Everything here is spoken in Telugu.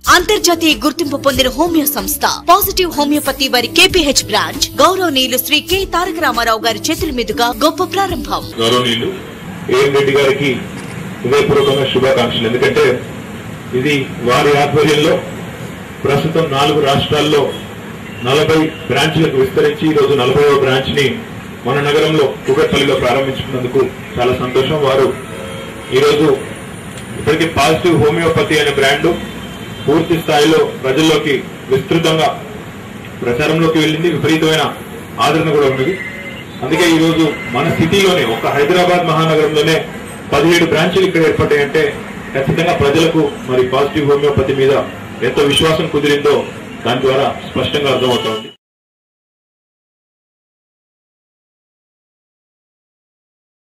అంతర్జాతీయ గుర్తింపు పొందిన హోమియో సంస్థ పాజిటివ్ హోమియోపతి వారి కేపీహెచ్ బ్రాంచ్ గౌరవనీయులు శ్రీ కె తారక రామారావు గారి చేతుల మీదుగా గొప్ప ప్రారంభం గౌరవనీయులు ఏఎం రెడ్డి గారికి హృదయపూర్వకంగా శుభాకాంక్షలు ఎందుకంటే ఇది వారి ఆధ్వర్యంలో ప్రస్తుతం నాలుగు రాష్ట్రాల్లో నలభై బ్రాంచ్లకు విస్తరించి ఈ రోజు నలభైవ బ్రాంచ్ ని మన నగరంలో కుకట్పల్లిలో ప్రారంభించుకున్నందుకు చాలా సంతోషం వారు ఈ రోజు ఇప్పటికే పాజిటివ్ హోమియోపతి అనే బ్రాండ్ పూర్తి స్థాయిలో ప్రజల్లోకి విస్తృతంగా ప్రచారంలోకి వెళ్ళింది విపరీతమైన ఆదరణ కూడా ఉన్నది అందుకే ఈ రోజు మన సిటీలోనే ఒక హైదరాబాద్ మహానగరంలోనే పదిహేడు బ్రాంచీలు ఇక్కడ ఏర్పడ్డాయంటే ఖచ్చితంగా ప్రజలకు మరి పాజిటివ్ హోమియోపతి మీద ఎంత విశ్వాసం కుదిరిందో దాని ద్వారా స్పష్టంగా అర్థమవుతోంది